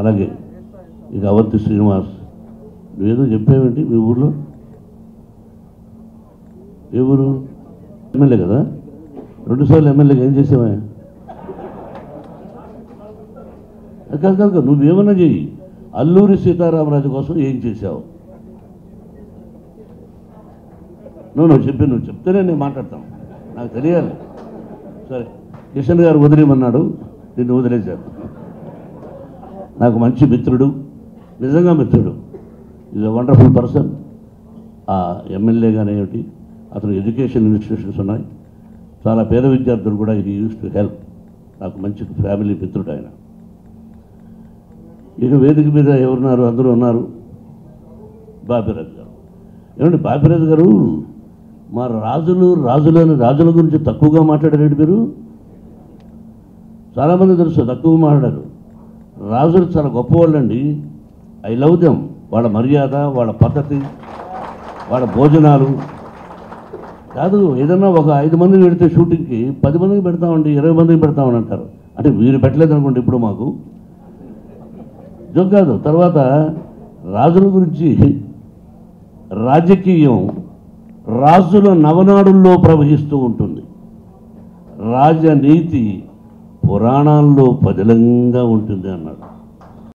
అలాగే ఇక అవంతి శ్రీనివాస్ నువ్వేదో చెప్పావేంటి మీ ఊర్లో ఏ ఊరు ఎమ్మెల్యే కదా రెండుసార్లు ఎమ్మెల్యేగా ఏం చేసావా కాదు కాదు కాదు, నువ్వేమన్నా చెయ్యి అల్లూరి సీతారామరాజు కోసం ఏం చేశావు నువ్వు నువ్వు చెప్పి నువ్వు చెప్తేనే నేను మాట్లాడతాను నాకు తెలియాలి సరే కిషన్ గారు వదిలేమన్నాడు నిన్ను వదిలేశారు నాకు మంచి మిత్రుడు నిజంగా మిత్రుడు ఈజ్ అ వండర్ఫుల్ పర్సన్ ఆ ఎమ్మెల్యేగానే ఏమిటి అతను ఎడ్యుకేషన్ ఇన్స్టిట్యూషన్స్ ఉన్నాయి చాలా పేద విద్యార్థులు కూడా ఇది యూస్ టు హెల్ప్ నాకు మంచి ఫ్యామిలీ మిత్రుడు ఆయన ఇక వేదిక మీద ఎవరున్నారు అందరూ ఉన్నారు బాపిరాజు గారు ఏమండి బాపిరాజు గారు మా రాజులు రాజులని రాజుల గురించి తక్కువగా మాట్లాడారండి మీరు చాలామంది తెలుసు తక్కువ మాట్లాడారు రాజులు చాలా గొప్పవాళ్ళండి ఐ లవ్ దెమ్ వాళ్ళ మర్యాద వాళ్ళ పద్ధతి వాళ్ళ భోజనాలు కాదు ఏదన్నా ఒక ఐదు మంది పెడితే షూటింగ్కి పది మందికి పెడతామండి ఇరవై మందికి పెడతామని అంటారు అంటే మీరు పెట్టలేదు అనుకోండి ఇప్పుడు మాకు జోక్ కాదు తర్వాత రాజుల గురించి రాజకీయం రాజుల నవనాడుల్లో ప్రవహిస్తూ ఉంటుంది రాజనీతి పురాణాల్లో పదిలంగా ఉంటుంది అన్నాడు